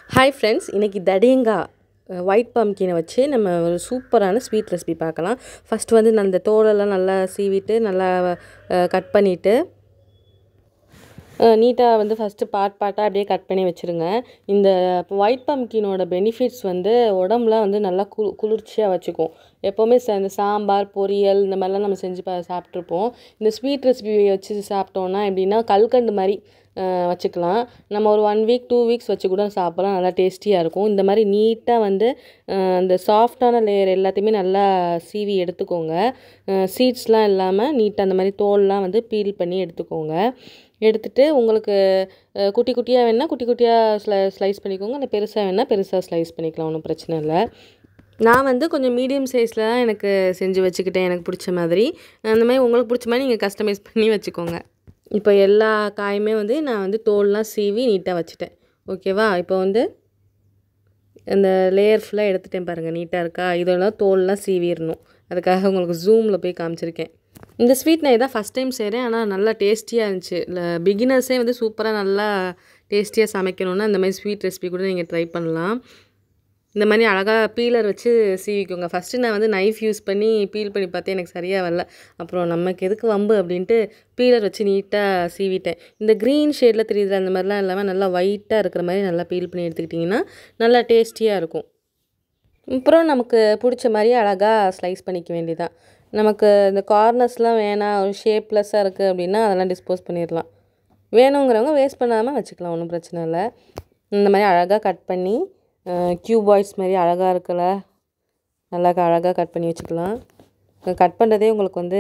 hi friends இன்றைக்கி தடியங்கா white பம்கினை வச்சு நம்ம ஒரு சூப்பரான ஸ்வீட் ரெசிபி பார்க்கலாம் ஃபஸ்ட் வந்து நான் அந்த தோலெல்லாம் நல்லா சீவிட்டு நல்லா கட் பண்ணிவிட்டு நீட்டாக வந்து ஃபஸ்ட்டு பார்ட் பார்ட்டாக அப்படியே கட் பண்ணி வச்சுருங்க இந்த ஒயிட் பம்கினோட பெனிஃபிட்ஸ் வந்து உடம்புலாம் வந்து நல்லா கு குளிர்ச்சியாக வச்சுக்கும் எப்போவுமே ச இந்த சாம்பார் பொரியல் இந்த மாதிரிலாம் நம்ம செஞ்சு பா சாப்பிட்ருப்போம் இந்த ஸ்வீட் ரெசிபி வச்சு சாப்பிட்டோன்னா எப்படின்னா கல்கண்டு மாதிரி வச்சுக்கலாம் நம்ம ஒரு ஒன் வீக் டூ வீக்ஸ் வச்சு கூட சாப்பிட்லாம் நல்லா டேஸ்டியாக இருக்கும் இந்த மாதிரி நீட்டாக வந்து அந்த சாஃப்டான லேயர் எல்லாத்தையுமே நல்லா சீவி எடுத்துக்கோங்க சீட்ஸ்லாம் இல்லாமல் நீட்டாக அந்த மாதிரி தோல்லாம் வந்து பீல் பண்ணி எடுத்துக்கோங்க எடுத்துகிட்டு உங்களுக்கு குட்டி குட்டியாக வேணால் குட்டி குட்டியாக ஸ்லை ஸ்லைஸ் பண்ணிக்கோங்க இல்லை பெருசாக வேணால் பெருசாக ஸ்லைஸ் பண்ணிக்கலாம் ஒன்றும் பிரச்சனை இல்லை நான் வந்து கொஞ்சம் மீடியம் சைஸில் தான் எனக்கு செஞ்சு வச்சுக்கிட்டேன் எனக்கு பிடிச்ச மாதிரி அந்த மாதிரி உங்களுக்கு பிடிச்ச மாதிரி நீங்கள் கஸ்டமைஸ் பண்ணி வச்சுக்கோங்க இப்போ எல்லா காயுமே வந்து நான் வந்து தோல்லாம் சீவி நீட்டாக வச்சுட்டேன் ஓகேவா இப்போ வந்து அந்த லேயர் ஃபுல்லாக எடுத்துட்டேன் பாருங்கள் நீட்டாக இருக்கா இதெல்லாம் தோல்லாம் சீவிடணும் அதுக்காக உங்களுக்கு ஜூமில் போய் காமிச்சிருக்கேன் இந்த ஸ்வீட் நான் இதான் ஃபஸ்ட் டைம் செய்கிறேன் ஆனால் நல்லா டேஸ்டியாக இருந்துச்சு இல்லை பிகினர்ஸே வந்து சூப்பராக நல்லா டேஸ்டியாக சமைக்கணுன்னா இந்த மாதிரி ஸ்வீட் ரெசிபி கூட நீங்கள் ட்ரை பண்ணலாம் இந்த மாதிரி அழகாக பீலர் வச்சு சீவிக்கோங்க ஃபஸ்ட்டு நான் வந்து நைஃப் யூஸ் பண்ணி பீல் பண்ணி பார்த்தேன் எனக்கு சரியாக வரல அப்புறம் நமக்கு எதுக்கு வம்பு அப்படின்ட்டு பீலர் வச்சு நீட்டாக சீவிட்டேன் இந்த க்ரீன் ஷேடில் தெரியுது அந்த மாதிரிலாம் இல்லாமல் நல்லா ஒயிட்டாக இருக்கிற மாதிரி நல்லா பீல் பண்ணி எடுத்துக்கிட்டிங்கன்னா நல்லா டேஸ்டியாக இருக்கும் அப்புறம் நமக்கு பிடிச்ச மாதிரி அழகாக ஸ்லைஸ் பண்ணிக்க வேண்டியதான் நமக்கு இந்த கார்னர்ஸ்லாம் வேணாம் ஒரு ஷேப்லெஸ்ஸாக இருக்குது அப்படின்னா அதெல்லாம் டிஸ்போஸ் பண்ணிடலாம் வேணுங்கிறவங்க வேஸ்ட் பண்ணாமல் வச்சுக்கலாம் ஒன்றும் பிரச்சனை இல்லை இந்த மாதிரி அழகாக கட் பண்ணி க்யூப் பாய்ஸ் மாதிரி அழகாக இருக்குல்ல நல்லா அழகாக கட் பண்ணி வச்சுக்கலாம் கட் பண்ணுறதே உங்களுக்கு வந்து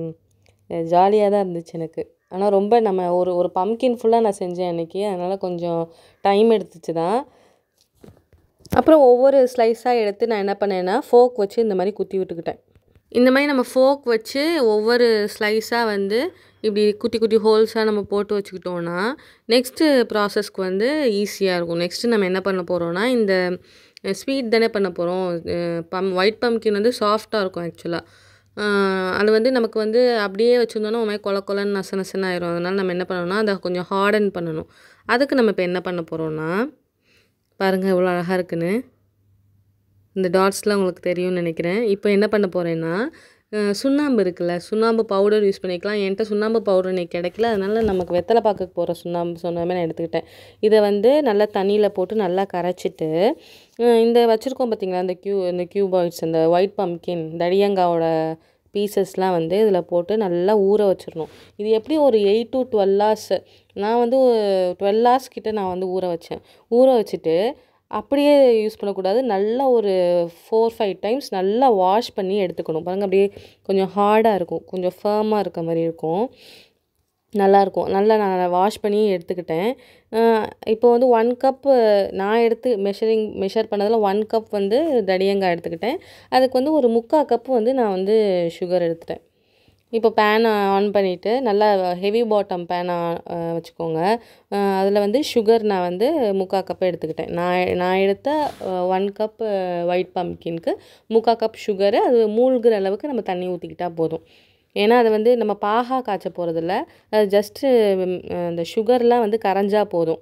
ஜாலியாக தான் இருந்துச்சு எனக்கு ஆனால் ரொம்ப நம்ம ஒரு ஒரு பம்கின் ஃபுல்லாக நான் செஞ்சேன் அன்றைக்கி அதனால் கொஞ்சம் டைம் எடுத்துச்சு தான் அப்புறம் ஒவ்வொரு ஸ்லைஸாக எடுத்து நான் என்ன பண்ணேன்னா ஃபோக் வச்சு இந்த மாதிரி குத்தி விட்டுக்கிட்டேன் இந்த மாதிரி நம்ம ஃபோக் வச்சு ஒவ்வொரு ஸ்லைஸாக வந்து இப்படி குட்டி குட்டி ஹோல்ஸாக நம்ம போட்டு வச்சுக்கிட்டோன்னா நெக்ஸ்ட்டு ப்ராசஸ்க்கு வந்து ஈஸியாக இருக்கும் நெக்ஸ்ட்டு நம்ம என்ன பண்ண போகிறோன்னா இந்த ஸ்வீட் தானே பண்ண போகிறோம் பம் ஒயிட் பம்கின் வந்து சாஃப்டாக இருக்கும் ஆக்சுவலாக அது வந்து நமக்கு வந்து அப்படியே வச்சுருந்தோன்னா ஒரு மாதிரி கொல கொலன்னு நச நசன்னு ஆயிரும் அதனால் நம்ம என்ன பண்ணணும்னா அதை கொஞ்சம் ஹார்டன் பண்ணணும் அதுக்கு நம்ம இப்போ என்ன பண்ண போகிறோன்னா பாருங்கள் எவ்வளோ அழகாக இருக்குன்னு இந்த டாட்ஸ்லாம் உங்களுக்கு தெரியும்னு நினைக்கிறேன் இப்போ என்ன பண்ண போகிறேன்னா சுண்ணாம்பு இருக்குல்ல சுண்ணாம்பு பவுடர் யூஸ் பண்ணிக்கலாம் என்கிட்ட சுண்ணாம்பு பவுடர் இன்றைக்கி கிடைக்கல அதனால் நமக்கு வெத்தலை பாக்கு போகிற சுண்ணாம்பு சொன்னாமே நான் எடுத்துக்கிட்டேன் இதை வந்து நல்லா தண்ணியில் போட்டு நல்லா கரைச்சிட்டு இந்த வச்சுருக்கோம் பார்த்திங்களா இந்த க்யூ இந்த க்யூபாய்ட்ஸ் அந்த ஒயிட் பம்கின் தடியங்காவோட பீசஸ்லாம் வந்து இதில் போட்டு நல்லா ஊற வச்சிடணும் இது எப்படி ஒரு எயிட் டு டுவெல் ஹவர்ஸ் நான் வந்து டுவெல் ஹவர்ஸ் கிட்ட நான் வந்து ஊற வச்சேன் ஊற வச்சுட்டு அப்படியே யூஸ் பண்ணக்கூடாது நல்லா ஒரு ஃபோர் ஃபைவ் டைம்ஸ் நல்லா வாஷ் பண்ணி எடுத்துக்கணும் பாருங்கள் அப்படியே கொஞ்சம் ஹார்டாக இருக்கும் கொஞ்சம் ஃபேமாக இருக்க மாதிரி இருக்கும் நல்லாயிருக்கும் நல்லா நான் வாஷ் பண்ணி எடுத்துக்கிட்டேன் இப்போ வந்து ஒன் கப் நான் எடுத்து மெஷரிங் மெஷர் பண்ணதில் ஒன் கப் வந்து தடியங்காய் எடுத்துக்கிட்டேன் அதுக்கு வந்து ஒரு முக்கால் கப்பு வந்து நான் வந்து சுகர் எடுத்துட்டேன் இப்போ பேனை ஆன் பண்ணிவிட்டு நல்லா ஹெவி பாட்டம் பேனை வச்சுக்கோங்க அதில் வந்து சுகர் நான் வந்து முக்கால் கப் எடுத்துக்கிட்டேன் நான் நான் எடுத்த ஒன் கப் ஒயிட் பம்கின்க்கு முக்கால் கப் சுகரு அது மூழ்கிற அளவுக்கு நம்ம தண்ணி ஊற்றிக்கிட்டால் போதும் ஏன்னா அதை வந்து நம்ம பாகா காய்ச்ச போகிறதில்ல அது ஜஸ்ட்டு அந்த சுகர்லாம் வந்து கரைஞ்சா போதும்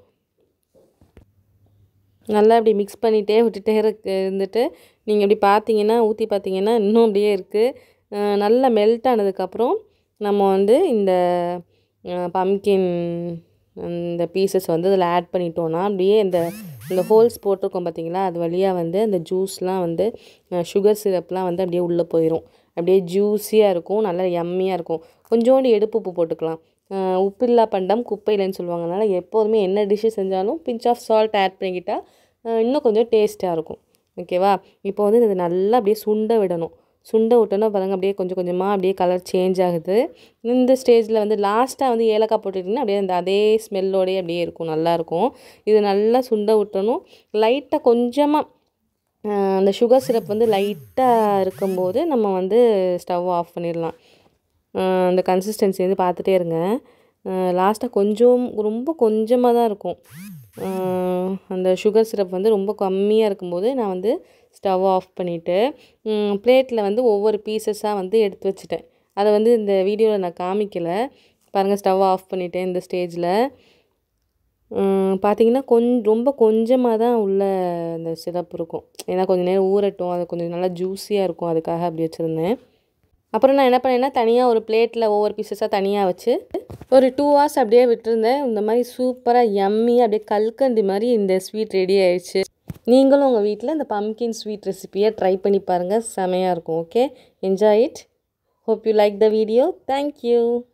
நல்லா இப்படி மிக்ஸ் பண்ணிகிட்டே விட்டுட்டே இருந்துட்டு நீங்கள் இப்படி பார்த்தீங்கன்னா ஊற்றி பார்த்தீங்கன்னா இன்னும் அப்படியே இருக்குது நல்லா மெல்ட் ஆனதுக்கப்புறம் நம்ம வந்து இந்த பம்கின் இந்த பீசஸ் வந்து அதில் ஆட் பண்ணிட்டோன்னா அப்படியே இந்த இந்த ஹோல்ஸ் போட்டிருக்கோம் பார்த்தீங்களா அது வழியாக வந்து அந்த ஜூஸ்லாம் வந்து சுகர் சிரப்லாம் வந்து அப்படியே உள்ளே போயிடும் அப்படியே ஜூஸியாக இருக்கும் நல்லா எம்மியாக இருக்கும் கொஞ்சோண்டு எடுப்பு உப்பு போட்டுக்கலாம் உப்பில்லா பண்டம் குப்பையிலன்னு சொல்லுவாங்க அதனால் எப்போதுமே என்ன டிஷ்ஷு செஞ்சாலும் பிஞ்ச் ஆஃப் சால்ட் ஆட் பண்ணிக்கிட்டால் இன்னும் கொஞ்சம் டேஸ்ட்டாக இருக்கும் ஓகேவா இப்போ வந்து இது நல்லா அப்படியே சுண்ட விடணும் சுண்ட விட்டோன்னா பாருங்கள் அப்படியே கொஞ்சம் கொஞ்சமாக அப்படியே கலர் சேஞ்ச் ஆகுது இந்த ஸ்டேஜில் வந்து லாஸ்ட்டாக வந்து ஏலக்காய் போட்டுட்டிங்கன்னா அப்படியே அந்த அதே ஸ்மெல்லோடையே அப்படியே இருக்கும் நல்லாயிருக்கும் இது நல்லா சுண்ட விட்டணும் லைட்டாக கொஞ்சமாக அந்த சுகர் சிரப் வந்து லைட்டாக இருக்கும்போது நம்ம வந்து ஸ்டவ் ஆஃப் பண்ணிடலாம் அந்த கன்சிஸ்டன்சி வந்து பார்த்துட்டே இருங்க லாஸ்ட்டாக கொஞ்சம் ரொம்ப கொஞ்சமாக தான் இருக்கும் அந்த சுகர் சிரப் வந்து ரொம்ப கம்மியாக இருக்கும்போது நான் வந்து ஸ்டவ் ஆஃப் பண்ணிவிட்டு பிளேட்டில் வந்து ஒவ்வொரு பீசஸாக வந்து எடுத்து வச்சுட்டேன் அதை வந்து இந்த வீடியோவில் நான் காமிக்கலை பாருங்கள் ஸ்டவ் ஆஃப் பண்ணிவிட்டேன் இந்த ஸ்டேஜில் பார்த்தீங்கன்னா கொஞ் ரொம்ப கொஞ்சமாக தான் உள்ள அந்த சிரப் இருக்கும் ஏன்னா கொஞ்சம் நேரம் ஊறட்டும் அது கொஞ்சம் நல்லா ஜூஸியாக இருக்கும் அதுக்காக அப்படி வச்சுருந்தேன் அப்புறம் நான் என்ன பண்ணேன்னா தனியாக ஒரு பிளேட்டில் ஒவ்வொரு பீசஸாக தனியாக வச்சு ஒரு டூ ஹவர்ஸ் அப்படியே விட்டுருந்தேன் இந்த மாதிரி சூப்பராக யம்மியாக அப்படியே கல்கண்டு மாதிரி இந்த ஸ்வீட் ரெடி ஆயிடுச்சு நீங்களும் உங்கள் வீட்டில் இந்த பம்கின் ஸ்வீட் ரெசிபியை ட்ரை பண்ணி பாருங்கள் செமையாக இருக்கும் okay enjoy it hope you like the video thank you